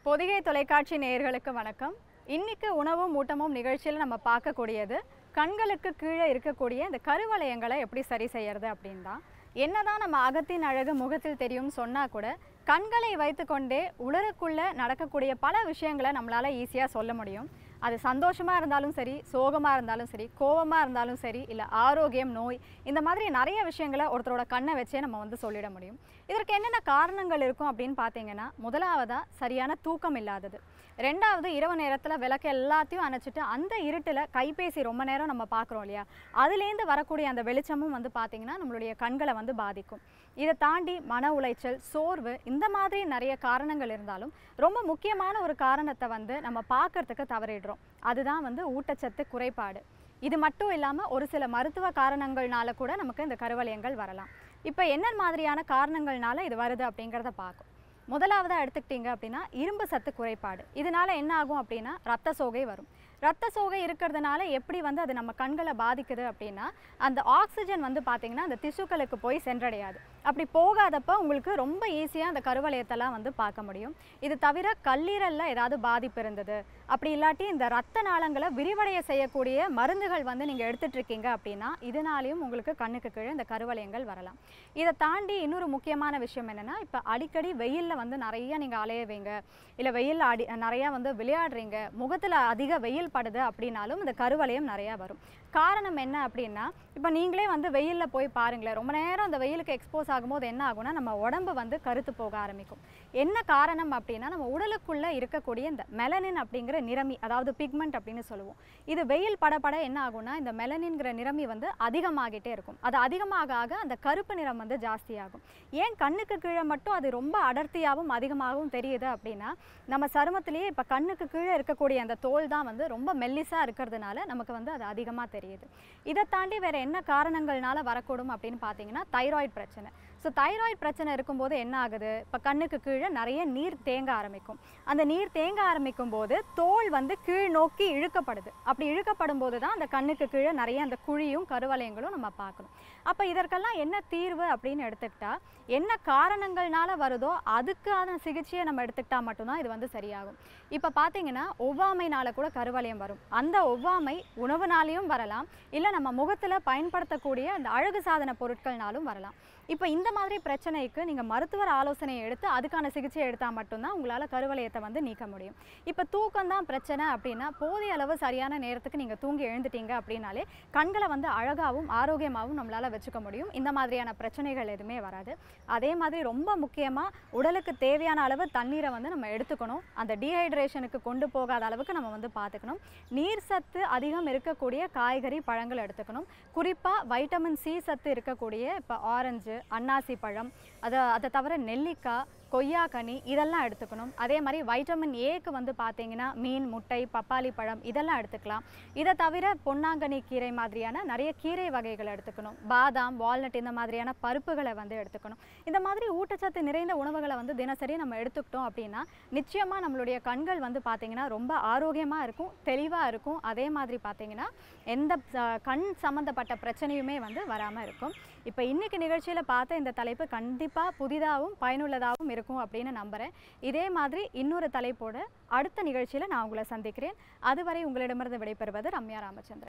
பொதிகை தொலைக்காட்சி நேயர்களுக்கு வணக்கம் இன்னைக்கு உணவும் ஊட்டமும் நிகழ்ச்சியில் நம்ம பார்க்கக்கூடியது கண்களுக்கு கீழே இருக்கக்கூடிய இந்த கருவளையங்களை எப்படி சரி செய்யறது அப்படின்னு தான் என்னதான் நம்ம அகத்தின் அழகு முகத்தில் தெரியும் சொன்னா கூட கண்களை வைத்துக்கொண்டே உலருக்குள்ள நடக்கக்கூடிய பல விஷயங்களை நம்மளால ஈஸியாக சொல்ல முடியும் அது சந்தோஷமா இருந்தாலும் சரி சோகமா இருந்தாலும் சரி கோவமா இருந்தாலும் சரி இல்லை ஆரோக்கியம் நோய் இந்த மாதிரி நிறைய விஷயங்களை ஒருத்தரோட கண்ணை வச்சே நம்ம வந்து சொல்லிட முடியும் இதற்கு என்னென்ன காரணங்கள் இருக்கும் அப்படின்னு பார்த்தீங்கன்னா முதலாவதா சரியான தூக்கம் இல்லாதது ரெண்டாவது இரவு நேரத்தில் விளக்கு எல்லாத்தையும் அணைச்சிட்டு அந்த இருட்டில் கைபேசி ரொம்ப நேரம் நம்ம பார்க்குறோம் இல்லையா அதுலேருந்து வரக்கூடிய அந்த வெளிச்சமும் வந்து பார்த்திங்கன்னா நம்மளுடைய கண்களை வந்து பாதிக்கும் இதை தாண்டி மன உளைச்சல் சோர்வு இந்த மாதிரி நிறைய காரணங்கள் இருந்தாலும் ரொம்ப முக்கியமான ஒரு காரணத்தை வந்து நம்ம பார்க்கறதுக்கு தவறிடுறோம் அதுதான் வந்து ஊட்டச்சத்து குறைபாடு இது மட்டும் இல்லாமல் ஒரு சில மருத்துவ காரணங்கள்னால கூட நமக்கு இந்த கருவளையங்கள் வரலாம் இப்போ என்ன மாதிரியான காரணங்கள்னால இது வருது அப்படிங்கிறத பார்க்கும் முதலாவதாக எடுத்துக்கிட்டீங்க அப்படின்னா இரும்பு சத்து குறைபாடு இதனால என்ன ஆகும் அப்படின்னா ரத்த சோகை வரும் ரத்த சோகை இருக்கிறதுனால எப்படி வந்து அது நம்ம கண்களை பாதிக்குது அப்படின்னா அந்த ஆக்சிஜன் வந்து பார்த்தீங்கன்னா அந்த திசுக்களுக்கு போய் சென்றடையாது அப்படி போகாதப்ப உங்களுக்கு ரொம்ப ஈஸியாக அந்த கருவளையத்தெல்லாம் வந்து பார்க்க முடியும் இது தவிர கல்லீரலில் ஏதாவது பாதிப்பு இருந்தது அப்படி இல்லாட்டி இந்த ரத்த நாளங்களை விரிவடைய செய்யக்கூடிய மருந்துகள் வந்து நீங்கள் எடுத்துட்டு இருக்கீங்க அப்படின்னா இதனாலையும் உங்களுக்கு கண்ணுக்கு கீழே இந்த கருவளையங்கள் வரலாம் இதை தாண்டி இன்னொரு முக்கியமான விஷயம் என்னென்னா இப்போ அடிக்கடி வெயிலில் வந்து நிறைய நீங்கள் அலையவீங்க இல்லை வெயிலில் அடி நிறையா வந்து விளையாடுறீங்க முகத்தில் அதிக வெயில் படுது அப்படின்னாலும் இந்த கருவளையம் நிறையா வரும் காரணம் என்ன அப்படின்னா இப்போ நீங்களே வந்து வெயிலில் போய் பாருங்களேன் ரொம்ப நேரம் அந்த வெயிலுக்கு எக்ஸ்போஸ் ஆகும்போது என்ன ஆகும்னா நம்ம உடம்பு வந்து கருத்து போக ஆரம்பிக்கும் என்ன காரணம் அப்படின்னா நம்ம உடலுக்குள்ளே இருக்கக்கூடிய இந்த மெலனின் அப்படிங்கிற நிறமி அதாவது பிக்மெண்ட் அப்படின்னு சொல்லுவோம் இது வெயில் பட பட என்ன ஆகும்னா இந்த மெலனின்கிற நிறமி வந்து அதிகமாகிட்டே இருக்கும் அது அதிகமாக ஆக அந்த கருப்பு நிறம் வந்து ஜாஸ்தியாகும் ஏன் கண்ணுக்கு கீழே மட்டும் அது ரொம்ப அடர்த்தியாகவும் அதிகமாகவும் தெரியுது அப்படின்னா நம்ம சருமத்திலேயே இப்போ கண்ணுக்கு கீழே இருக்கக்கூடிய அந்த தோல் தான் வந்து ரொம்ப மெல்லிஸாக இருக்கிறதுனால நமக்கு வந்து அது அதிகமாக தெரியுது இதை தாண்டி வேறு என்ன காரணங்கள்னால வரக்கூடும் அப்படின்னு பார்த்தீங்கன்னா தைராய்டு பிரச்சனை ஸோ தைராய்டு பிரச்சனை இருக்கும்போது என்ன ஆகுது இப்போ கண்ணுக்கு கீழே நிறைய நீர் தேங்க ஆரம்பிக்கும் அந்த நீர் தேங்க ஆரம்பிக்கும் போது தோல் வந்து கீழ் நோக்கி இழுக்கப்படுது அப்படி இழுக்கப்படும் போது தான் அந்த கண்ணுக்கு கீழே நிறைய அந்த குழியும் கருவளையங்களும் நம்ம பார்க்கணும் அப்போ இதற்கெல்லாம் என்ன தீர்வு அப்படின்னு எடுத்துக்கிட்டா என்ன காரணங்கள்னால வருதோ அதுக்கான சிகிச்சையை நம்ம எடுத்துக்கிட்டா மட்டும்தான் இது வந்து சரியாகும் இப்போ பார்த்தீங்கன்னா ஒவ்வாமைனால கூட கருவளையம் வரும் அந்த ஒவ்வாமை உணவுனாலையும் வரலாம் இல்லை நம்ம முகத்தில் பயன்படுத்தக்கூடிய அந்த அழகு சாதன பொருட்கள்னாலும் வரலாம் இப்போ இந்த மாதிரி பிரச்சனைக்கு நீங்கள் மருத்துவர் ஆலோசனையை எடுத்து அதுக்கான சிகிச்சை எடுத்தால் மட்டும்தான் உங்களால் கருவளையத்தை வந்து நீக்க முடியும் இப்போ தூக்கம் தான் பிரச்சனை அப்படின்னா போதிய அளவு சரியான நேரத்துக்கு நீங்கள் தூங்கி எழுந்துட்டீங்க அப்படின்னாலே கண்களை வந்து அழகாகவும் ஆரோக்கியமாகவும் நம்மளால் வச்சுக்க முடியும் இந்த மாதிரியான பிரச்சனைகள் எதுவுமே வராது அதே மாதிரி ரொம்ப முக்கியமாக உடலுக்கு தேவையான அளவு தண்ணீரை வந்து நம்ம எடுத்துக்கணும் அந்த டீஹைட்ரேஷனுக்கு கொண்டு போகாத அளவுக்கு நம்ம வந்து பார்த்துக்கணும் நீர் சத்து அதிகம் இருக்கக்கூடிய காய்கறி பழங்கள் எடுத்துக்கணும் குறிப்பாக வைட்டமின் சி சத்து இருக்கக்கூடிய இப்போ ஆரஞ்சு அன்னாசி பழம் அதை அதை தவிர நெல்லிக்காய் கொய்யாக்கனி இதெல்லாம் எடுத்துக்கணும் அதே மாதிரி வைட்டமின் ஏக்கு வந்து பார்த்தீங்கன்னா மீன் முட்டை பப்பாளி பழம் இதெல்லாம் எடுத்துக்கலாம் இதை தவிர பொன்னாங்கண்ணி கீரை மாதிரியான நிறைய கீரை வகைகளை எடுத்துக்கணும் பாதாம் வால்நட் இந்த மாதிரியான பருப்புகளை வந்து எடுத்துக்கணும் இந்த மாதிரி ஊட்டச்சத்து நிறைந்த உணவுகளை வந்து தினசரி நம்ம எடுத்துக்கிட்டோம் அப்படின்னா நிச்சயமாக நம்மளுடைய கண்கள் வந்து பார்த்தீங்கன்னா ரொம்ப ஆரோக்கியமாக இருக்கும் தெளிவாக இருக்கும் அதே மாதிரி பார்த்தீங்கன்னா எந்த அஹ், கண் சம்மந்தப்பட்ட பிரச்சனையுமே வந்து வராமல் இருக்கும் இப்போ இன்னைக்கு நிகழ்ச்சியில் பார்த்த இந்த தலைப்பு கண்டிப்பாக புதிதாகவும் பயனுள்ளதாகவும் இருக்கும் அப்படின்னு நம்புகிறேன் இதே மாதிரி இன்னொரு தலைப்போட அடுத்த நிகழ்ச்சியில் நான் உங்களை சந்திக்கிறேன் அதுவரை உங்களிடமிருந்து விடைபெறுவது ரம்யா ராமச்சந்திரன்